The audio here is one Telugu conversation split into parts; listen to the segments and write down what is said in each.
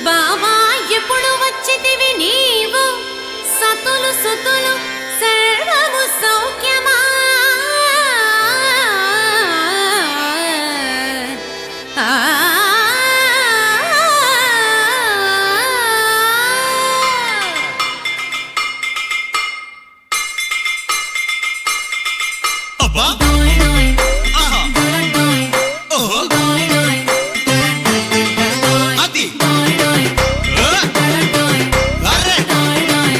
బావా ఎప్పుడు వచ్చితివి నీవు సతులు సుతులు సర్వము సౌఖ్యమా ఆ అబ్బా డోయ్ డోయ్ ఆహా డోయ్ డోయ్ ఓహో డోయ్ డోయ్ అది డోయ్ డోయ్ ఆ, డోయ్ అరే డోయ్ డోయ్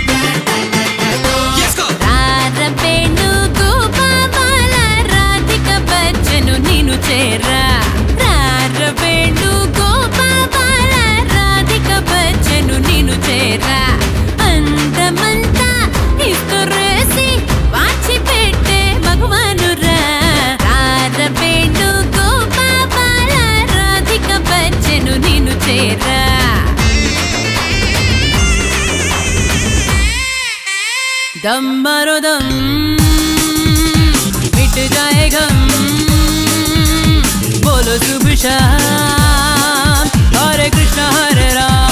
చేసుకో రారబేణు గోపాల రాధిక బచ్చను నిన్ను చేరా రారబేణు గోపాల రాధిక బచ్చను నిన్ను చేరా అందమంతా ఇస్తురేసి వాచి పెట్టే మగవానురా రారబేణు గోపాల రాధిక బచ్చను నిన్ను చేరా दम मारो दम मिट जाए गम बोलो शुभ शाम हरे कृष्ण हरे राम